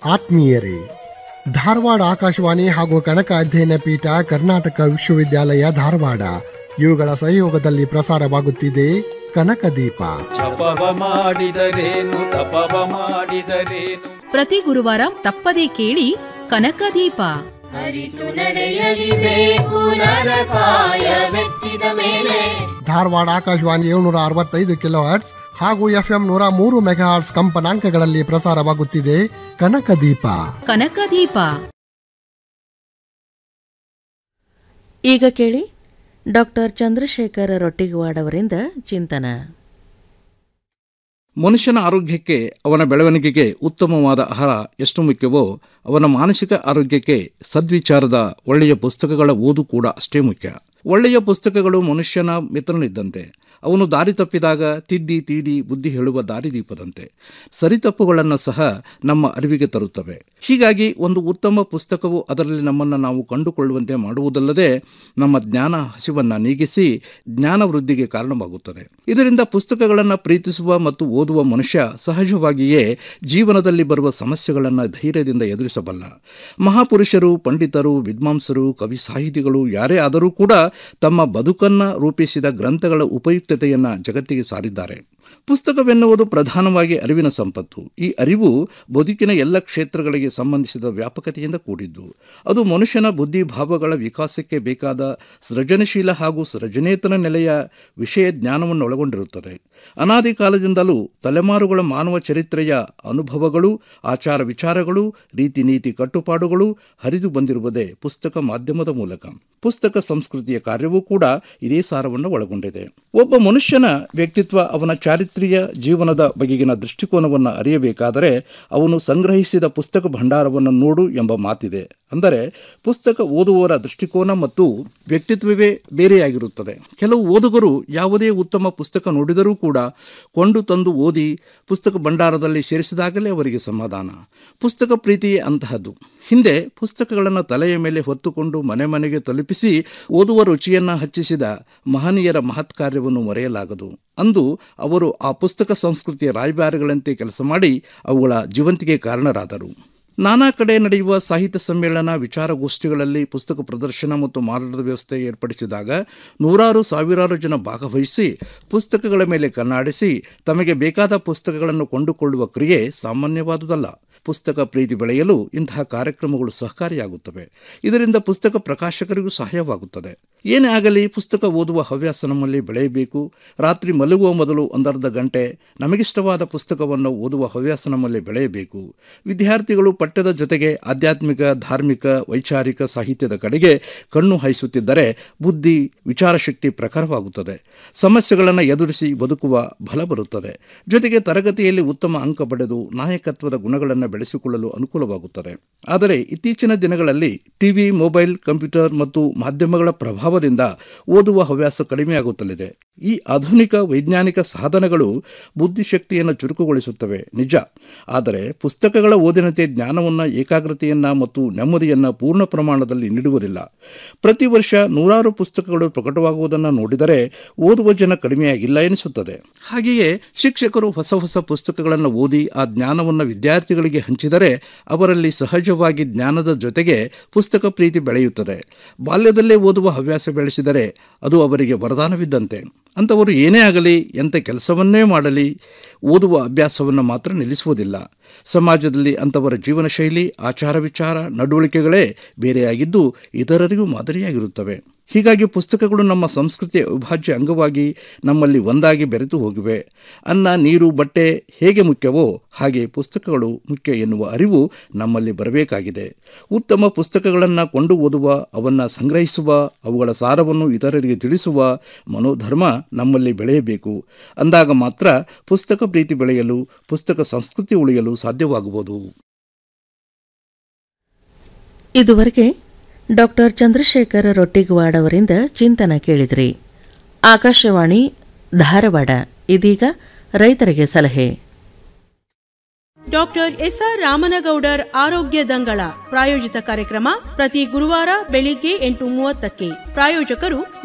ಆತ್ಮೀಯರೇ ಧಾರವಾಡ ಆಕಾಶವಾಣಿ ಹಾಗೂ ಕನಕ ಅಧ್ಯಯನ ಪೀಠ ಕರ್ನಾಟಕ ವಿಶ್ವವಿದ್ಯಾಲಯ ಧಾರವಾಡ ಇವುಗಳ ಸಹಯೋಗದಲ್ಲಿ ಪ್ರಸಾರವಾಗುತ್ತಿದೆ ಕನಕ ದೀಪ ಜಪವ ಮಾಡಿದರೇನು ತಪವ ಮಾಡಿದರೇನು ಪ್ರತಿ ಗುರುವಾರ ತಪ್ಪದೇ ಕೇಳಿ ಕನಕದೀಪ ಅರಿತು ನಡೆಯಲಿಬೇಕು ನರಕಾಯ ಮೆತ್ತಿದ ಮೇಲೆ ಧಾರವಾಡ ಆಕಾಶವಾಣಿ ಏಳ್ನೂರ ಅರವತ್ತೈದು ಕಿಲೋ ಹರ್ಟ್ಸ್ ಹಾಗೂ ಎಫ್ಎಂ ನೂರ ಮೂರು ಮೆಗಾ ಹರ್ಟ್ಸ್ ಕಂಪನಾಂಕಗಳಲ್ಲಿ ಪ್ರಸಾರವಾಗುತ್ತಿದೆ ಕನಕ ದೀಪ ಕನಕದೀಪ ಈಗ ಕೇಳಿ ಡಾಕ್ಟರ್ ಚಂದ್ರಶೇಖರ ರೊಟ್ಟಿಗವಾಡ್ ಅವರಿಂದ ಚಿಂತನ ಮನುಷ್ಯನ ಆರೋಗ್ಯಕ್ಕೆ ಅವನ ಬೆಳವಣಿಗೆಗೆ ಉತ್ತಮವಾದ ಆಹಾರ ಎಷ್ಟು ಮುಖ್ಯವೋ ಅವನ ಮಾನಸಿಕ ಆರೋಗ್ಯಕ್ಕೆ ಸದ್ವಿಚಾರದ ಒಳ್ಳೆಯ ಪುಸ್ತಕಗಳ ಓದು ಕೂಡ ಅಷ್ಟೇ ಮುಖ್ಯ ಒಳ್ಳೆಯ ಪುಸ್ತಕಗಳು ಮನುಷ್ಯನ ಮಿತ್ರನಿದ್ದಂತೆ ಅವನು ದಾರಿ ತಪ್ಪಿದಾಗ ತಿದ್ದಿ ತೀಡಿ ಬುದ್ಧಿ ಹೇಳುವ ದಾರಿದೀಪದಂತೆ ಸರಿತಪ್ಪುಗಳನ್ನು ಸಹ ನಮ್ಮ ಅರಿವಿಗೆ ತರುತ್ತವೆ ಹೀಗಾಗಿ ಒಂದು ಉತ್ತಮ ಪುಸ್ತಕವು ಅದರಲ್ಲಿ ನಮ್ಮನ್ನು ನಾವು ಕಂಡುಕೊಳ್ಳುವಂತೆ ಮಾಡುವುದಲ್ಲದೆ ನಮ್ಮ ಜ್ಞಾನ ಹಸಿವನ್ನು ನೀಗಿಸಿ ಜ್ಞಾನ ವೃದ್ಧಿಗೆ ಕಾರಣವಾಗುತ್ತದೆ ಇದರಿಂದ ಪುಸ್ತಕಗಳನ್ನು ಪ್ರೀತಿಸುವ ಮತ್ತು ಓದುವ ಮನುಷ್ಯ ಸಹಜವಾಗಿಯೇ ಜೀವನದಲ್ಲಿ ಬರುವ ಸಮಸ್ಯೆಗಳನ್ನು ಧೈರ್ಯದಿಂದ ಎದುರಿಸಬಲ್ಲ ಮಹಾಪುರುಷರು ಪಂಡಿತರು ವಿದ್ವಾಂಸರು ಕವಿ ಸಾಹಿತಿಗಳು ಯಾರೇ ಆದರೂ ಕೂಡ ತಮ್ಮ ಬದುಕನ್ನು ರೂಪಿಸಿದ ಗ್ರಂಥಗಳ ಉಪಯುಕ್ತತೆಯನ್ನು ಜಗತ್ತಿಗೆ ಸಾರಿದ್ದಾರೆ ಪುಸ್ತಕವೆನ್ನುವುದು ಪ್ರಧಾನವಾಗಿ ಅರಿವಿನ ಸಂಪತ್ತು ಈ ಅರಿವು ಬದುಕಿನ ಎಲ್ಲ ಕ್ಷೇತ್ರಗಳಿಗೆ ಸಂಬಂಧಿಸಿದ ವ್ಯಾಪಕತೆಯಿಂದ ಕೂಡಿದ್ದು ಅದು ಮನುಷ್ಯನ ಬುದ್ಧಿಭಾವಗಳ ವಿಕಾಸಕ್ಕೆ ಬೇಕಾದ ಸೃಜನಶೀಲ ಹಾಗೂ ಸೃಜನೇತರ ನೆಲೆಯ ವಿಷಯ ಜ್ಞಾನವನ್ನು ಒಳಗೊಂಡಿರುತ್ತದೆ ಅನಾದಿ ಕಾಲದಿಂದಲೂ ತಲೆಮಾರುಗಳ ಮಾನವ ಚರಿತ್ರೆಯ ಅನುಭವಗಳು ಆಚಾರ ವಿಚಾರಗಳು ರೀತಿ ನೀತಿ ಕಟ್ಟುಪಾಡುಗಳು ಹರಿದು ಬಂದಿರುವುದೇ ಪುಸ್ತಕ ಮಾಧ್ಯಮದ ಮೂಲಕ ಪುಸ್ತಕ ಸಂಸ್ಕೃತಿಯ ಕಾರ್ಯವೂ ಕೂಡ ಇದೇ ಸಾರವನ್ನು ಒಳಗೊಂಡಿದೆ ಒಬ್ಬ ಮನುಷ್ಯನ ವ್ಯಕ್ತಿತ್ವ ಅವನ ಚಾರಿತ್ರ್ಯ ಜೀವನದ ಬಗೆಗಿನ ದೃಷ್ಟಿಕೋನವನ್ನು ಅರಿಯಬೇಕಾದರೆ ಅವನು ಸಂಗ್ರಹಿಸಿದ ಪುಸ್ತಕ ಭಂಡಾರವನ್ನು ನೋಡು ಎಂಬ ಮಾತಿದೆ ಅಂದರೆ ಪುಸ್ತಕ ಓದುವವರ ದೃಷ್ಟಿಕೋನ ಮತ್ತು ವ್ಯಕ್ತಿತ್ವವೇ ಬೇರೆಯಾಗಿರುತ್ತದೆ ಕೆಲವು ಓದುಗರು ಯಾವುದೇ ಉತ್ತಮ ಪುಸ್ತಕ ನೋಡಿದರೂ ಕೂಡ ಕೊಂಡು ತಂದು ಓದಿ ಪುಸ್ತಕ ಭಂಡಾರದಲ್ಲಿ ಸೇರಿಸಿದಾಗಲೇ ಅವರಿಗೆ ಸಮಾಧಾನ ಪುಸ್ತಕ ಪ್ರೀತಿಯೇ ಅಂತಹದ್ದು ಹಿಂದೆ ಪುಸ್ತಕಗಳನ್ನು ತಲೆಯ ಮೇಲೆ ಹೊತ್ತುಕೊಂಡು ಮನೆ ಮನೆಗೆ ತಲುಪಿಸಿ ಓದುವ ರುಚಿಯನ್ನು ಹಚ್ಚಿಸಿದ ಮಹನೀಯರ ಮಹತ್ ಕಾರ್ಯವನ್ನು ಮರೆಯಲಾಗದು ಅಂದು ಅವರು ಆ ಪುಸ್ತಕ ಸಂಸ್ಕೃತಿಯ ರಾಯಭಾರಿಗಳಂತೆ ಕೆಲಸ ಮಾಡಿ ಅವುಗಳ ಜೀವಂತಿಗೆ ಕಾರಣರಾದರು ನಾನಾ ಕಡೆ ನಡೆಯುವ ಸಾಹಿತ್ಯ ಸಮ್ಮೇಳನ ವಿಚಾರಗೋಷ್ಠಿಗಳಲ್ಲಿ ಪುಸ್ತಕ ಪ್ರದರ್ಶನ ಮತ್ತು ಮಾರಾಟದ ವ್ಯವಸ್ಥೆ ಏರ್ಪಡಿಸಿದಾಗ ನೂರಾರು ಸಾವಿರಾರು ಜನ ಭಾಗವಹಿಸಿ ಪುಸ್ತಕಗಳ ಮೇಲೆ ಕಣ್ಣಾಡಿಸಿ ತಮಗೆ ಬೇಕಾದ ಪುಸ್ತಕಗಳನ್ನು ಕೊಂಡುಕೊಳ್ಳುವ ಕ್ರಿಯೆ ಸಾಮಾನ್ಯವಾದುದಲ್ಲ ಪುಸ್ತಕ ಪ್ರೀತಿ ಬೆಳೆಯಲು ಇಂತಹ ಕಾರ್ಯಕ್ರಮಗಳು ಸಹಕಾರಿಯಾಗುತ್ತವೆ ಇದರಿಂದ ಪುಸ್ತಕ ಪ್ರಕಾಶಕರಿಗೂ ಸಹಾಯವಾಗುತ್ತದೆ ಏನೇ ಆಗಲಿ ಪುಸ್ತಕ ಓದುವ ಹವ್ಯಾಸ ನಮ್ಮಲ್ಲಿ ಬೆಳೆಯಬೇಕು ರಾತ್ರಿ ಮಲಗುವ ಮೊದಲು ಒಂದರ್ಧ ಗಂಟೆ ನಮಗಿಷ್ಟವಾದ ಪುಸ್ತಕವನ್ನು ಓದುವ ಹವ್ಯಾಸ ನಮ್ಮಲ್ಲಿ ಬೆಳೆಯಬೇಕು ವಿದ್ಯಾರ್ಥಿಗಳು ಪಠ್ಯದ ಜೊತೆಗೆ ಆಧ್ಯಾತ್ಮಿಕ ಧಾರ್ಮಿಕ ವೈಚಾರಿಕ ಸಾಹಿತ್ಯದ ಕಡೆಗೆ ಕಣ್ಣು ಹಾಯಿಸುತ್ತಿದ್ದರೆ ಬುದ್ಧಿ ವಿಚಾರಶಕ್ತಿ ಪ್ರಖರವಾಗುತ್ತದೆ ಸಮಸ್ಯೆಗಳನ್ನು ಎದುರಿಸಿ ಬದುಕುವ ಬಲ ಬರುತ್ತದೆ ಜೊತೆಗೆ ತರಗತಿಯಲ್ಲಿ ಉತ್ತಮ ಅಂಕ ಪಡೆದು ನಾಯಕತ್ವದ ಗುಣಗಳನ್ನು ಬೆಳೆಸಿಕೊಳ್ಳಲು ಅನುಕೂಲವಾಗುತ್ತದೆ ಆದರೆ ಇತ್ತೀಚಿನ ದಿನಗಳಲ್ಲಿ ಟಿವಿ ಮೊಬೈಲ್ ಕಂಪ್ಯೂಟರ್ ಮತ್ತು ಮಾಧ್ಯಮಗಳ ಪ್ರಭಾವದಿಂದ ಓದುವ ಹವ್ಯಾಸ ಕಡಿಮೆಯಾಗುತ್ತಲಿದೆ ಈ ಆಧುನಿಕ ವೈಜ್ಞಾನಿಕ ಸಾಧನಗಳು ಬುದ್ಧಿಶಕ್ತಿಯನ್ನು ಚುರುಕುಗೊಳಿಸುತ್ತವೆ ನಿಜ ಆದರೆ ಪುಸ್ತಕಗಳ ಓದಿನತೆ ಜ್ಞಾನವನ್ನು ಏಕಾಗ್ರತೆಯನ್ನು ಮತ್ತು ನೆಮ್ಮದಿಯನ್ನು ಪೂರ್ಣ ಪ್ರಮಾಣದಲ್ಲಿ ನೀಡುವುದಿಲ್ಲ ಪ್ರತಿ ವರ್ಷ ನೂರಾರು ಪುಸ್ತಕಗಳು ಪ್ರಕಟವಾಗುವುದನ್ನು ನೋಡಿದರೆ ಓದುವ ಜನ ಕಡಿಮೆಯಾಗಿಲ್ಲ ಎನಿಸುತ್ತದೆ ಹಾಗೆಯೇ ಶಿಕ್ಷಕರು ಹೊಸ ಹೊಸ ಪುಸ್ತಕಗಳನ್ನು ಓದಿ ಆ ಜ್ಞಾನವನ್ನು ವಿದ್ಯಾರ್ಥಿಗಳಿಗೆ ಹಂಚಿದರೆ ಅವರಲ್ಲಿ ಸಹಜವಾಗಿ ಜ್ಞಾನದ ಜೊತೆಗೆ ಪುಸ್ತಕ ಪ್ರೀತಿ ಬೆಳೆಯುತ್ತದೆ ಬಾಲ್ಯದಲ್ಲೇ ಓದುವ ಹವ್ಯಾಸ ಬೆಳೆಸಿದರೆ ಅದು ಅವರಿಗೆ ವರದಾನವಿದ್ದಂತೆ ಅಂಥವರು ಏನೇ ಆಗಲಿ ಎಂಥ ಕೆಲಸವನ್ನೇ ಮಾಡಲಿ ಓದುವ ಅಭ್ಯಾಸವನ್ನು ಮಾತ್ರ ನಿಲ್ಲಿಸುವುದಿಲ್ಲ ಸಮಾಜದಲ್ಲಿ ಅಂಥವರ ಜೀವನ ಶೈಲಿ ಆಚಾರ ವಿಚಾರ ನಡವಳಿಕೆಗಳೇ ಬೇರೆಯಾಗಿದ್ದು ಇತರರಿಗೂ ಮಾದರಿಯಾಗಿರುತ್ತವೆ ಹೀಗಾಗಿ ಪುಸ್ತಕಗಳು ನಮ್ಮ ಸಂಸ್ಕೃತಿಯ ಅವಿಭಾಜ್ಯ ಅಂಗವಾಗಿ ನಮ್ಮಲ್ಲಿ ಒಂದಾಗಿ ಬೆರೆತು ಹೋಗಿವೆ ಅನ್ನ ನೀರು ಬಟ್ಟೆ ಹೇಗೆ ಮುಖ್ಯವೋ ಹಾಗೆ ಪುಸ್ತಕಗಳು ಮುಖ್ಯ ಎನ್ನುವ ಅರಿವು ನಮ್ಮಲ್ಲಿ ಬರಬೇಕಾಗಿದೆ ಉತ್ತಮ ಪುಸ್ತಕಗಳನ್ನು ಕೊಂಡು ಓದುವ ಅವನ್ನು ಸಂಗ್ರಹಿಸುವ ಅವುಗಳ ಸಾರವನ್ನು ಇತರರಿಗೆ ತಿಳಿಸುವ ಮನೋಧರ್ಮ ನಮ್ಮಲ್ಲಿ ಬೆಳೆಯಬೇಕು ಅಂದಾಗ ಮಾತ್ರ ಪುಸ್ತಕ ಪ್ರೀತಿ ಬೆಳೆಯಲು ಪುಸ್ತಕ ಸಂಸ್ಕೃತಿ ಉಳಿಯಲು ಸಾಧ್ಯವಾಗುವುದು ಇದುವರೆಗೆ ಡಾಕ್ಟರ್ ಚಂದ್ರಶೇಖರ ರೊಟ್ಟಿಗವಾಡ್ ಅವರಿಂದ ಚಿಂತನ ಕೇಳಿದ್ರಿ ಆಕಾಶವಾಣಿ ಧಾರವಾಡ ಇದೀಗ ರೈತರಿಗೆ ಸಲಹೆ ಡಾಕ್ಟರ್ ಎಸ್ಆರ್ ರಾಮನಗೌಡರ್ ಆರೋಗ್ಯ ದಂಗಳ ಪ್ರಾಯೋಜಿತ ಕಾರ್ಯಕ್ರಮ ಪ್ರತಿ ಗುರುವಾರ ಬೆಳಿಗ್ಗೆ ಎಂಟು ಮೂವತ್ತಕ್ಕೆ ಪ್ರಾಯೋಜಕರು